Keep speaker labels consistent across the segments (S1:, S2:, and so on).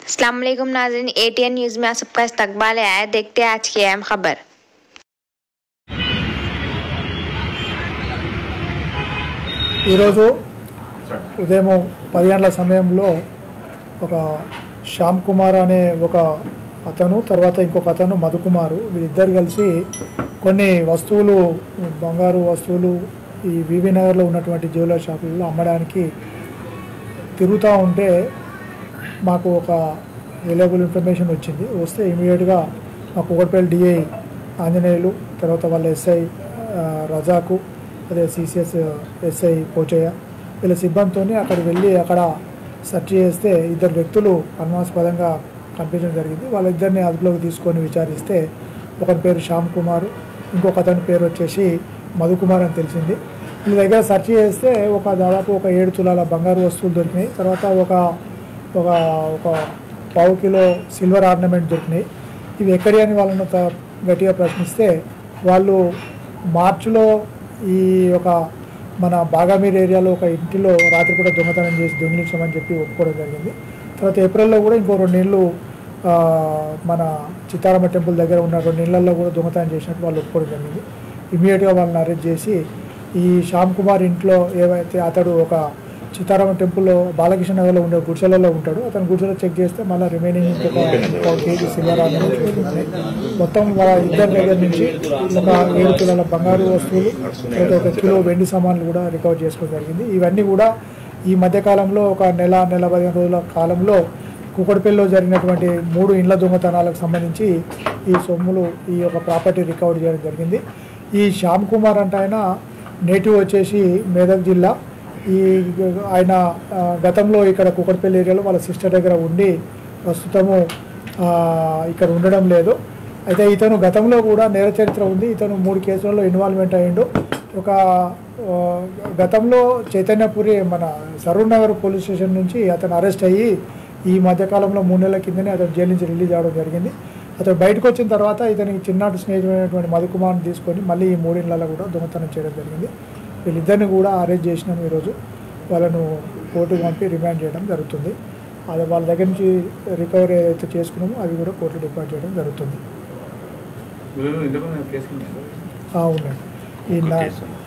S1: अस्सलाम वालेकुम नाजरीन एटीएन न्यूज़ में आप सबका इस्तकबाल है देखते हैं आज की अहम खबर
S2: ఈరోజు ఉదయం పది గంటల సమయంలో ఒక శ్యామ్ కుమార్ అనే ఒక అతను తర్వాత ఇంకొక అతను మధుకుమారు వీళ్ళిద్దరు కలిసి కొన్ని వస్తువులు బంగారు వస్తువులు ఈ వివి నగర్లో ఉన్నటువంటి జ్యువెలర్ షాపులలో అమ్మడానికి తిరుగుతూ ఉంటే మాకు ఒక రిలయబుల్ ఇన్ఫర్మేషన్ వచ్చింది వస్తే ఇమీడియట్గా మా కుకట్పల్లి డిఐ ఆంజనేయులు తర్వాత వాళ్ళ ఎస్ఐ ఆ, రజాకు అదే సిసిఎస్ ఎస్ఐ పోచయ్య వీళ్ళ సిబ్బందితో అక్కడికి వెళ్ళి అక్కడ సెర్చ్ చేస్తే ఇద్దరు వ్యక్తులు అనుమానాస్పదంగా కనిపించడం జరిగింది వాళ్ళిద్దరిని అదుపులోకి తీసుకొని విచారిస్తే ఒకరి పేరు శ్యామ్ కుమార్ ఇంకొక అతని పేరు వచ్చేసి మధుకుమార్ అని తెలిసింది వీళ్ళ దగ్గర సెర్చ్ చేస్తే ఒక దాదాపు ఒక ఏడు తులాల బంగారు వస్తువులు దొరికినాయి తర్వాత ఒక ఒక ఒక పావు కిలో సిల్వర్ ఆర్నమెంట్ దొరికినాయి ఇవి ఎక్కడి అని వాళ్ళను త- గట్టిగా ప్రశ్నిస్తే వాళ్ళు మార్చిలో ఈ ఒక మన బాగామీర్ ఏరియాలో ఒక ఇంటిలో రాత్రిపూట దొంగతనం చేసి దొంగిలించామని చెప్పి ఒప్పుకోవడం జరిగింది తర్వాత ఏప్రిల్లో కూడా ఇంకో రెండు నెలలు ఆ, మన చిత్తారమ్మ టెంపుల్ దగ్గర ఉన్న రెండు నెలల్లో కూడా దొంగతనం చేసినట్టు వాళ్ళు ఒప్పుకోవడం జరిగింది ఇమీడియట్గా వాళ్ళని అరెస్ట్ చేసి ఈ శ్యామ్ కుమార్ ఇంట్లో ఏవైతే అతడు ఒక సీతారామ టెంపుల్లో బాలకృష్ణ నగర్లో ఉండే గుడిసెలలో ఉంటాడు అతను గుడిసెలో చెక్ చేస్తే మళ్ళీ రిమైనింగ్ ఇంకొక ఇంకో కేజీ సిల్వర్ ఆర్నమెంట్ ఉన్నాయి మొత్తం వాళ్ళ ఇద్దరి దగ్గర నుంచి ఒక ఏడు కిలోల బంగారు వస్తువులు తర్వాత ఒక కిలో వెండి సామాన్లు కూడా రికవర్ చేసుకోవడం జరిగింది ఇవన్నీ కూడా ఈ మధ్యకాలంలో ఒక నెల నెల పదిహేను రోజుల కాలంలో కుక్కడపల్లిలో జరిగినటువంటి మూడు ఇండ్ల దొంగతనాలకు సంబంధించి ఈ సొమ్ములు ఈ యొక్క ప్రాపర్టీ రికవర్ చేయడం జరిగింది ఈ శ్యామ్ కుమార్ అంటే ఆయన నేటివ్ వచ్చేసి మేదక్ జిల్లా ఈ ఆయన ఆ, గతంలో ఇక్కడ కుక్కడపల్లి ఏరియాలో వాళ్ళ సిస్టర్ దగ్గర ఉండి ప్రస్తుతము ఆ, ఇక్కడ ఉండడం లేదు అయితే ఇతను గతంలో కూడా నేర చరిత్ర ఉంది ఇతను మూడు కేసులలో ఇన్వాల్వ్మెంట్ అయ్యిండు ఒక ఆ, గతంలో చైతన్యపురి మన సరూర్ నగర్ పోలీస్ స్టేషన్ నుంచి అతను అరెస్ట్ అయ్యి ఈ మధ్యకాలంలో మూడు నెలల కిందనే అతను జైలు నుంచి రిలీజ్ అవ్వడం జరిగింది అతను బయటకు వచ్చిన తర్వాత ఇతనికి చిన్నటి స్నేహితుడైనటువంటి మధుకుమార్ని తీసుకొని మళ్ళీ ఈ మూడిళ్ళలో కూడా దొంగతనం చేయడం జరిగింది వీళ్ళిద్దరిని కూడా అరెస్ట్ చేసినాం ఈరోజు వాళ్ళను కోర్టుకు పంపి రిమాండ్ చేయడం జరుగుతుంది అది వాళ్ళ దగ్గర నుంచి రికవరీ ఏదైతే చేసుకున్నామో అవి కూడా కోర్టు డిపాజిట్ చేయడం జరుగుతుంది
S3: వీళ్ళు ఇంతకుముందు కేసు ఉంది
S2: ఆ, ఉన్నాయి ఈ నా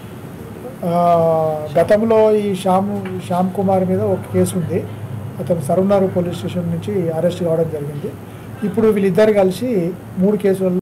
S2: ఆ, గతంలో ఈ శ్యామ్ శ్యామ్ కుమార్ మీద ఒక కేసు ఉంది అతను సరవనారు పోలీస్ స్టేషన్ నుంచి అరెస్ట్ కావడం జరిగింది ఇప్పుడు వీళ్ళిద్దరు కలిసి మూడు కేసులలో